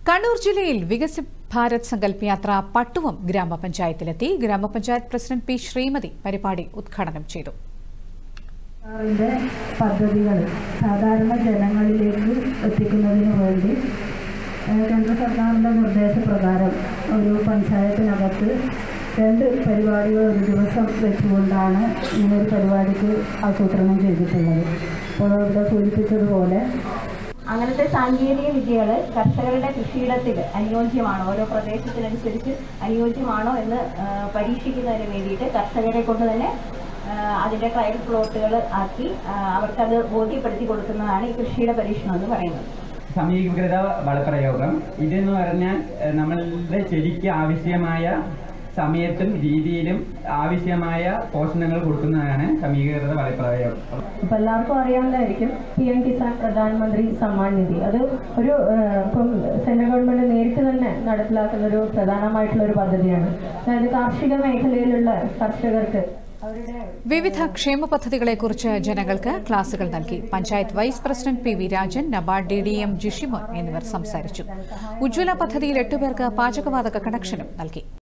കണ്ണൂർ ജില്ലയിൽ വികസിത് ഭാരത് സങ്കല്പ് യാത്ര പട്ടുവം ഗ്രാമപഞ്ചായത്തിലെത്തി ഗ്രാമപഞ്ചായത്ത് പ്രസിഡന്റ് പി ശ്രീമതി പരിപാടി ഉദ്ഘാടനം ചെയ്തു സർക്കാരിൻ്റെ പദ്ധതികൾ സാധാരണ ജനങ്ങളിലേക്ക് എത്തിക്കുന്നതിന് വേണ്ടി ഏഹ്, കേന്ദ്ര സർക്കാരിൻ്റെ നിർദ്ദേശപ്രകാരം ഒരു പഞ്ചായത്തിനകത്ത് രണ്ട് പരിപാടികൾ ഒരു ദിവസം വെച്ചുകൊണ്ടാണ് ഇങ്ങനൊരു പരിപാടിക്ക് ആസൂത്രണം ചെയ്തിട്ടുള്ളത് അപ്പോൾ ഇവിടെ സൂചിപ്പിച്ചതുപോലെ അങ്ങനത്തെ സാങ്കേതിക വിദ്യകൾ കർഷകരുടെ കൃഷിയിടത്തിൽ അനുയോജ്യമാണോ ഓരോ പ്രദേശത്തിനനുസരിച്ച് അനുയോജ്യമാണോ എന്ന് ആ, പരീക്ഷിക്കുന്നതിന് വേണ്ടിയിട്ട് കർഷകരെ കൊണ്ട് തന്നെ ആ, അതിൻ്റെ ട്രയൽ പ്ലോട്ടുകൾ ആക്കി ആ, അവർക്കത് ബോധ്യപ്പെടുത്തി കൊടുക്കുന്നതാണ് ഈ കൃഷിയുടെ പരീക്ഷണം എന്ന് പറയുന്നത് സമീകൃത വളപ്രയോഗം ഇതെന്ന് പറഞ്ഞാൽ ഏഹ്, നമ്മളുടെ ചെടിക്ക് ആവശ്യമായ സമയത്തും രീതിയിലും ആവശ്യമായ പോഷണങ്ങൾ കൊടുക്കുന്നതാണ് സമീകൃത വളപ്രയോഗം ഇപ്പം എല്ലാവർക്കും അറിയാവുന്നതായിരിക്കും പി എം കിസാൻ പ്രധാനമന്ത്രി സമ്മാൻ നിധി അത് ഒരു ഏഹ്, ഇപ്പം സെൻട്രൽ ഗവൺമെന്റ് നേരിട്ട് തന്നെ നടപ്പിലാക്കുന്ന ഒരു പ്രധാനമായിട്ടുള്ള ഒരു പദ്ധതിയാണ് അതായത് കാർഷിക മേഖലയിലുള്ള കർഷകർക്ക് അവരുടെ വിവിധ ക്ഷേമ പദ്ധതികളെക്കുറിച്ച് ജനങ്ങൾക്ക് ക്ലാസുകൾ നൽകി panchayat vice president P V Rajan NABARD D D M Jishimon എന്നിവർ സംസാരിച്ചു ഉജ്ജ്വല പദ്ധതിയിൽ എട്ടുപേർക്ക് പാചകവാതക കണക്ഷനും നൽകി